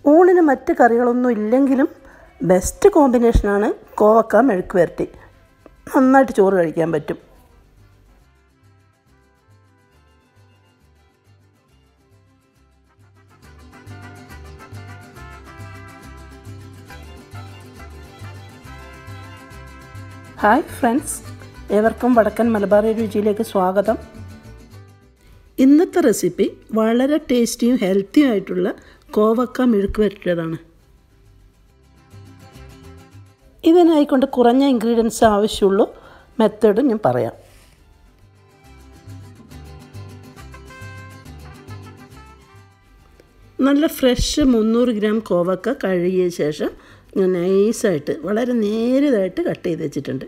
ഊണിന് മറ്റ് കറികളൊന്നും ഇല്ലെങ്കിലും ബെസ്റ്റ് കോമ്പിനേഷനാണ് കോവക്ക മെഴുക്ക് വരട്ടി നന്നായിട്ട് ചോറ് കഴിക്കാൻ പറ്റും ഹായ് ഫ്രണ്ട്സ് ഏവർക്കും വടക്കൻ മലബാറി രുചിയിലേക്ക് സ്വാഗതം ഇന്നത്തെ റെസിപ്പി വളരെ ടേസ്റ്റിയും ഹെൽത്തിയും ആയിട്ടുള്ള കോവക്ക മെഴുക്ക് വരട്ടിയതാണ് ഇതിനായിക്കൊണ്ട് കുറഞ്ഞ ഇൻഗ്രീഡിയൻസ് ആവശ്യമുള്ളൂ മെത്തേഡ് ഞാൻ പറയാം നല്ല ഫ്രഷ് മുന്നൂറ് ഗ്രാം കോവക്ക കഴുകിയ ശേഷം ഞാൻ നൈസായിട്ട് വളരെ നേരിയതായിട്ട് കട്ട് ചെയ്ത് വെച്ചിട്ടുണ്ട്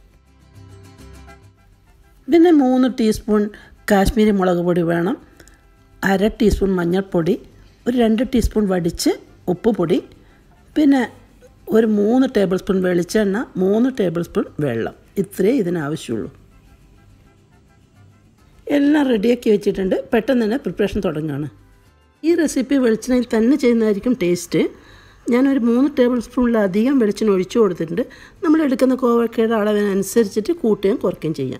പിന്നെ മൂന്ന് ടീസ്പൂൺ കാശ്മീരി മുളക് പൊടി വേണം അര ടീസ്പൂൺ മഞ്ഞൾപ്പൊടി ഒരു രണ്ട് ടീസ്പൂൺ വടിച്ച് ഉപ്പ് പൊടി പിന്നെ ഒരു മൂന്ന് ടേബിൾ സ്പൂൺ വെളിച്ചെണ്ണ മൂന്ന് ടേബിൾ സ്പൂൺ വെള്ളം ഇത്രയേ ഇതിനാവശ്യമുള്ളൂ എല്ലാം റെഡിയാക്കി വെച്ചിട്ടുണ്ട് പെട്ടെന്ന് തന്നെ പ്രിപ്പറേഷൻ തുടങ്ങുകയാണ് ഈ റെസിപ്പി വെളിച്ചെണ്ണയിൽ തന്നെ ചെയ്യുന്നതായിരിക്കും ടേസ്റ്റ് ഞാനൊരു മൂന്ന് ടേബിൾ സ്പൂണിലധികം വെളിച്ചെണ്ണ ഒഴിച്ചു കൊടുത്തിട്ടുണ്ട് നമ്മൾ എടുക്കുന്ന കോവക്കയുടെ അളവിനനുസരിച്ചിട്ട് കൂട്ടുകയും കുറയ്ക്കുകയും ചെയ്യാം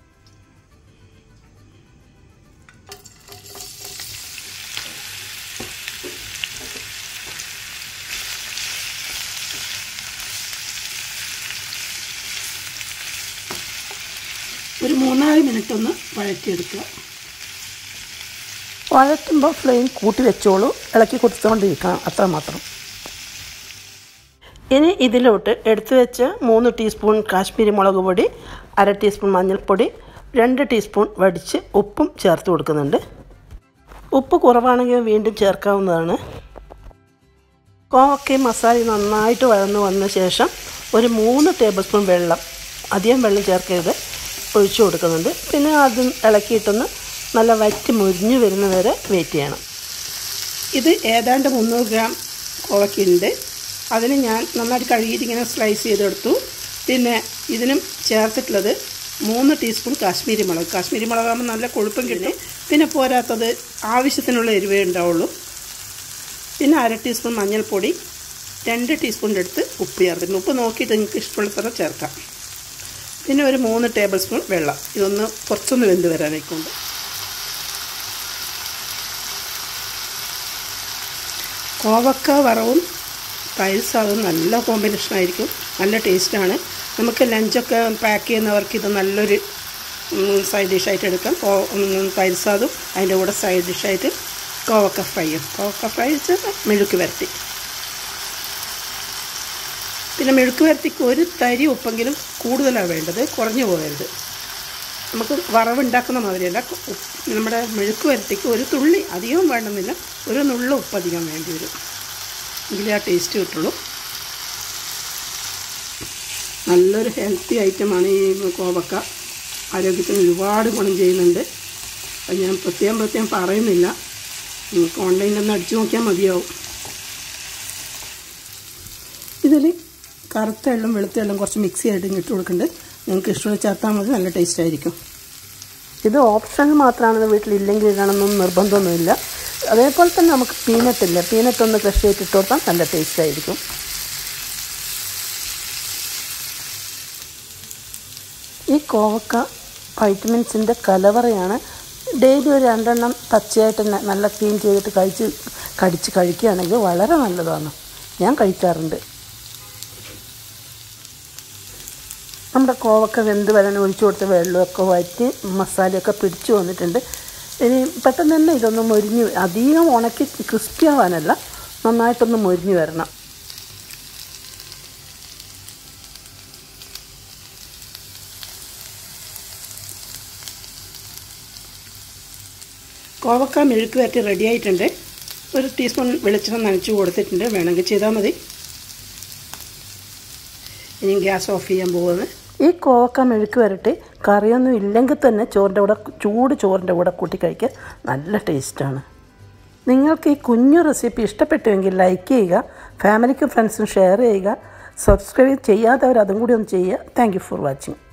ഒരു മൂന്നാല് മിനിറ്റ് ഒന്ന് വഴറ്റിയെടുക്കുക വഴറ്റുമ്പോൾ ഫ്ലെയിം കൂട്ടി വെച്ചോളൂ ഇളക്കി കൊടുത്തുകൊണ്ടിരിക്കണം അത്ര മാത്രം ഇനി ഇതിലോട്ട് എടുത്തു വെച്ച മൂന്ന് ടീസ്പൂൺ കാശ്മീരി മുളക് പൊടി അര ടീസ്പൂൺ മഞ്ഞൾപ്പൊടി രണ്ട് ടീസ്പൂൺ വടിച്ച് ഉപ്പും ചേർത്ത് കൊടുക്കുന്നുണ്ട് ഉപ്പ് കുറവാണെങ്കിൽ വീണ്ടും ചേർക്കാവുന്നതാണ് കോവക്കയും മസാലയും നന്നായിട്ട് വഴന്നു വന്ന ശേഷം ഒരു മൂന്ന് ടേബിൾ സ്പൂൺ വെള്ളം അധികം വെള്ളം ചേർക്കരുത് ഒഴിച്ചു കൊടുക്കുന്നുണ്ട് പിന്നെ അത് ഇളക്കിയിട്ടൊന്ന് നല്ല വറ്റി മുരിഞ്ഞു വരുന്നവരെ വെയിറ്റ് ചെയ്യണം ഇത് ഏതാണ്ട് മുന്നൂറ് ഗ്രാം കോവക്കയുണ്ട് അതിന് ഞാൻ നന്നായിട്ട് കഴുകിയിട്ട് ഇങ്ങനെ സ്ലൈസ് ചെയ്തെടുത്തു പിന്നെ ഇതിനും ചേർത്തിട്ടുള്ളത് മൂന്ന് ടീസ്പൂൺ കാശ്മീരി മുളക് കാശ്മീരി മുളകാകുമ്പോൾ നല്ല കൊഴുപ്പം കിട്ടും പിന്നെ പോരാത്തത് ആവശ്യത്തിനുള്ള എരിവേ ഉണ്ടാവുള്ളൂ പിന്നെ അര ടീസ്പൂൺ മഞ്ഞൾപ്പൊടി രണ്ട് ടീസ്പൂണിൻ്റെ അടുത്ത് ഉപ്പ് ചേർത്തിട്ടുണ്ട് ഉപ്പ് നോക്കിയിട്ട് നിങ്ങൾക്ക് ഇഷ്ടമുള്ളത്ര ചേർക്കാം പിന്നെ ഒരു മൂന്ന് ടേബിൾ സ്പൂൺ വെള്ളം ഇതൊന്ന് കുറച്ചൊന്ന് വെന്ത് വരാനായിക്കൊണ്ട് കോവക്ക വറവും തൈര് സാധവും നല്ല കോമ്പിനേഷൻ ആയിരിക്കും നല്ല ടേസ്റ്റാണ് നമുക്ക് ലഞ്ചൊക്കെ പാക്ക് ചെയ്യുന്നവർക്ക് ഇത് നല്ലൊരു സൈഡ് ഡിഷായിട്ട് എടുക്കാം കോ തൈര് സാദും അതിൻ്റെ കൂടെ സൈഡ് ഡിഷായിട്ട് കോവക്ക ഫ്രൈയും കോവക്ക ഫ്രൈ വെച്ചാൽ മെഴുക്ക് വരട്ടി പിന്നെ മെഴുക്ക് വരട്ടിക്ക് ഒരു തരി ഉപ്പെങ്കിലും കൂടുതലാണ് വേണ്ടത് കുറഞ്ഞു പോകരുത് നമുക്ക് വറവുണ്ടാക്കുന്ന മാതിരിയല്ല നമ്മുടെ മെഴുക്ക് വരട്ടിക്ക് ഒരു തുള്ളി അധികം വേണമെന്നില്ല ഒരു നുള്ള ഉപ്പ് അധികം വേണ്ടി വരും എങ്കിലേ ആ ടേസ്റ്റ് കിട്ടുള്ളൂ നല്ലൊരു ഹെൽത്തി ഐറ്റമാണ് ഈ കോവക്ക ആരോഗ്യത്തിന് ഒരുപാട് ഗുണം ചെയ്യുന്നുണ്ട് അത് ഞാൻ പ്രത്യേകം പ്രത്യേകം പറയുന്നില്ല നിങ്ങൾക്ക് ഓൺലൈനിൽ ഒന്ന് അടിച്ചു നോക്കിയാൽ മതിയാവും ഇതിൽ കറുത്ത എള്ളും വെളുത്ത എള്ളും കുറച്ച് മിക്സി ആയിട്ട് ഇട്ട് കൊടുക്കുന്നുണ്ട് നിങ്ങൾക്ക് ഇഷ്ടമുള്ള ചേർത്താൽ മതി നല്ല ടേസ്റ്റ് ആയിരിക്കും ഇത് ഓപ്ഷണൽ മാത്രമാണ് വീട്ടിലില്ലെങ്കിൽ ഇടണമെന്നൊന്നും നിർബന്ധമൊന്നുമില്ല അതേപോലെ തന്നെ നമുക്ക് പീനട്ട് ഇല്ല പീനട്ട് ഒന്ന് ക്രഷ് ചെയ്തിട്ട് ഇട്ട് കൊടുത്താൽ നല്ല ടേസ്റ്റ് ആയിരിക്കും ഈ കോവക്ക വൈറ്റമിൻസിൻ്റെ കലവറയാണ് ഡെയിലി ഒരു രണ്ടെണ്ണം പച്ചയായിട്ട് നല്ല ക്ലീൻ ചെയ്തിട്ട് കഴിച്ച് കടിച്ച് കഴിക്കുകയാണെങ്കിൽ വളരെ നല്ലതാണ് ഞാൻ കഴിക്കാറുണ്ട് നമ്മുടെ കോവക്ക വെന്ത് വരാൻ ഒഴിച്ചു കൊടുത്ത വെള്ളമൊക്കെ വറ്റി മസാലയൊക്കെ പിടിച്ചു വന്നിട്ടുണ്ട് ഇനി പെട്ടെന്ന് തന്നെ ഇതൊന്ന് മൊരിഞ്ഞ് അധികം ഉണക്കി ക്രിസ്പി ആവാനല്ല നന്നായിട്ടൊന്ന് മൊരിഞ്ഞ് വരണം കോവക്ക മെഴുക്ക് വരട്ടി റെഡി ആയിട്ടുണ്ട് ഒരു ടീസ്പൂൺ വെളിച്ചെണ്ണ നനച്ച് കൊടുത്തിട്ടുണ്ട് വേണമെങ്കിൽ ചെയ്താൽ മതി ഇനി ഗ്യാസ് ഓഫ് ചെയ്യാൻ പോകുന്നത് ഈ കോവക്ക മെഴുക്ക് വരട്ടി കറിയൊന്നും ഇല്ലെങ്കിൽ തന്നെ ചോറിൻ്റെ കൂടെ ചൂട് ചോറിൻ്റെ കൂടെ കൂട്ടി കഴിക്കാൻ നല്ല ടേസ്റ്റാണ് നിങ്ങൾക്ക് ഈ കുഞ്ഞു റെസിപ്പി ഇഷ്ടപ്പെട്ടുവെങ്കിൽ ലൈക്ക് ചെയ്യുക ഫാമിലിക്കും ഫ്രണ്ട്സിനും ഷെയർ ചെയ്യുക സബ്സ്ക്രൈബ് ചെയ്യാത്തവർ അതും കൂടി ഒന്ന് ചെയ്യുക താങ്ക് ഫോർ വാച്ചിങ്